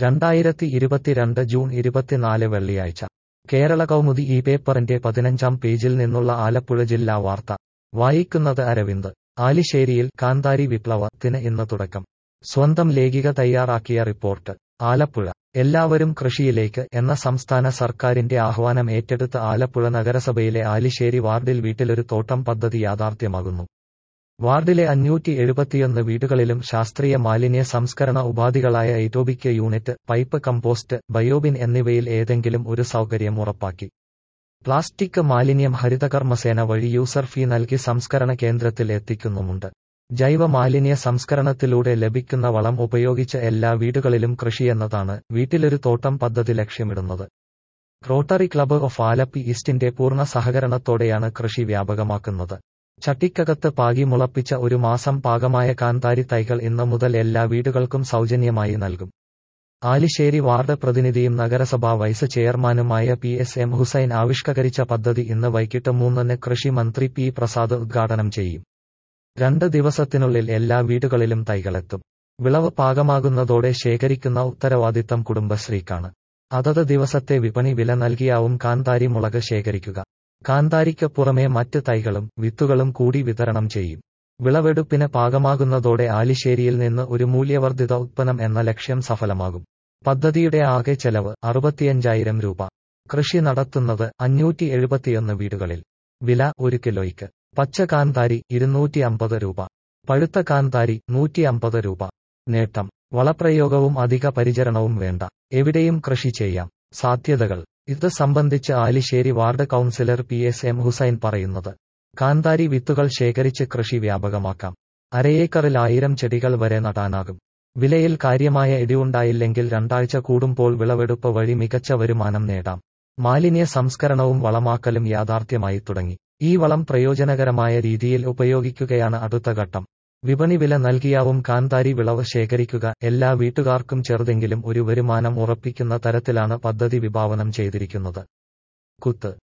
രണ്ടായിരത്തി ഇരുപത്തിരണ്ട് ജൂൺ ഇരുപത്തിനാല് വെള്ളിയാഴ്ച കേരള കൗമുദി ഈ പേപ്പറിന്റെ പതിനഞ്ചാം പേജിൽ നിന്നുള്ള ആലപ്പുഴ ജില്ലാ വാർത്ത വായിക്കുന്നത് അരവിന്ദ് ആലിശ്ശേരിയിൽ കാന്താരി വിപ്ലവത്തിന് ഇന്ന് തുടക്കം സ്വന്തം ലേഖിക തയ്യാറാക്കിയ റിപ്പോർട്ട് ആലപ്പുഴ എല്ലാവരും കൃഷിയിലേക്ക് എന്ന സംസ്ഥാന സർക്കാരിന്റെ ആഹ്വാനം ഏറ്റെടുത്ത് ആലപ്പുഴ നഗരസഭയിലെ ആലിശ്ശേരി വാർഡിൽ വീട്ടിലൊരു തോട്ടം പദ്ധതി യാഥാർത്ഥ്യമാകുന്നു വാർഡിലെ അഞ്ഞൂറ്റി എഴുപത്തിയൊന്ന് വീടുകളിലും ശാസ്ത്രീയ മാലിന്യ സംസ്കരണ ഉപാധികളായ aerobic unit pipe compost bio bin എന്നിവയിൽ ഏതെങ്കിലും ഒരു സൗകര്യം ഉറപ്പാക്കി പ്ലാസ്റ്റിക് മാലിന്യം ഹരിതകർമ്മസേന വഴി യൂസർ ഫീ നൽകി സംസ്കരണ കേന്ദ്രത്തിൽ എത്തിക്കുന്നുമുണ്ട് ജൈവ മാലിന്യ സംസ്കരണത്തിലൂടെ ലഭിക്കുന്ന വളം ഉപയോഗിച്ച് എല്ലാ വീടുകളിലും കൃഷിയെന്നതാണ് വീട്ടിലൊരു തോട്ടം പദ്ധതി ലക്ഷ്യമിടുന്നത് റോട്ടറി ക്ലബ്ബ് ഓഫ് ആലപ്പി ഈസ്റ്റിന്റെ പൂർണ്ണ സഹകരണത്തോടെയാണ് കൃഷി വ്യാപകമാക്കുന്നത് ചട്ടിക്കകത്ത് പാകി മുളപ്പിച്ച ഒരു മാസം പാകമായ കാന്താരി തൈകൾ ഇന്ന് മുതൽ എല്ലാ വീടുകൾക്കും സൗജന്യമായി നൽകും ആലിശ്ശേരി വാർഡ് പ്രതിനിധിയും നഗരസഭാ വൈസ് ചെയർമാനുമായ പി എസ് എം ഹുസൈൻ ആവിഷ്കരിച്ച പദ്ധതി ഇന്ന് വൈകിട്ട് മൂന്നിന് കൃഷി മന്ത്രി പി പ്രസാദ് ഉദ്ഘാടനം ചെയ്യും രണ്ട് ദിവസത്തിനുള്ളിൽ എല്ലാ വീടുകളിലും തൈകളെത്തും വിളവ് പാകമാകുന്നതോടെ ശേഖരിക്കുന്ന ഉത്തരവാദിത്തം കുടുംബശ്രീക്കാണ് അതത് ദിവസത്തെ വിപണി വില നൽകിയാവും കാന്താരി മുളക് ശേഖരിക്കുക കാന്താരിക്ക് പുറമെ മറ്റ് തൈകളും വിത്തുകളും കൂടി വിതരണം ചെയ്യും വിളവെടുപ്പിന് പാകമാകുന്നതോടെ ആലിശ്ശേരിയിൽ നിന്ന് ഒരു മൂല്യവർദ്ധിത ഉത്പന്നം എന്ന ലക്ഷ്യം സഫലമാകും പദ്ധതിയുടെ ആകെ ചെലവ് അറുപത്തിയഞ്ചായിരം രൂപ കൃഷി നടത്തുന്നത് അഞ്ഞൂറ്റി എഴുപത്തിയൊന്ന് വീടുകളിൽ വില ഒരു കിലോയ്ക്ക് പച്ച കാന്താരി ഇരുന്നൂറ്റി അമ്പത് രൂപ പഴുത്ത കാന്താരി നൂറ്റി അമ്പത് രൂപ നേട്ടം വളപ്രയോഗവും അധിക പരിചരണവും വേണ്ട എവിടെയും കൃഷി ചെയ്യാം സാധ്യതകൾ ഇത് സംബന്ധിച്ച് Alissery ward councillor P S M Hussain പറയുന്നത് കാന്താരി വിത്തുകൾ ശേഖരിച്ച് കൃഷി വ്യാപകമാക്കാം അരയേക്കറിൽ ആയിരം ചെടികൾ വരെ നടാനാകും വിലയിൽ കാര്യമായ ഇടിവുണ്ടായില്ലെങ്കിൽ രണ്ടാഴ്ച കൂടുമ്പോൾ വിളവെടുപ്പ് വഴി മികച്ച വരുമാനം നേടാം മാലിന്യ സംസ്കരണവും വളമാക്കലും യാഥാർത്ഥ്യമായി തുടങ്ങി ഈ വളം പ്രയോജനകരമായ രീതിയിൽ ഉപയോഗിക്കുകയാണ് അടുത്ത ഘട്ടം വിപണി വില നൽകിയാവും കാന്താരി വിളവ് ശേഖരിക്കുക എല്ലാ വീട്ടുകാർക്കും ചെറുതെങ്കിലും ഒരു വരുമാനം ഉറപ്പിക്കുന്ന തരത്തിലാണ് പദ്ധതി വിഭാവനം ചെയ്തിരിക്കുന്നത് കുത്ത്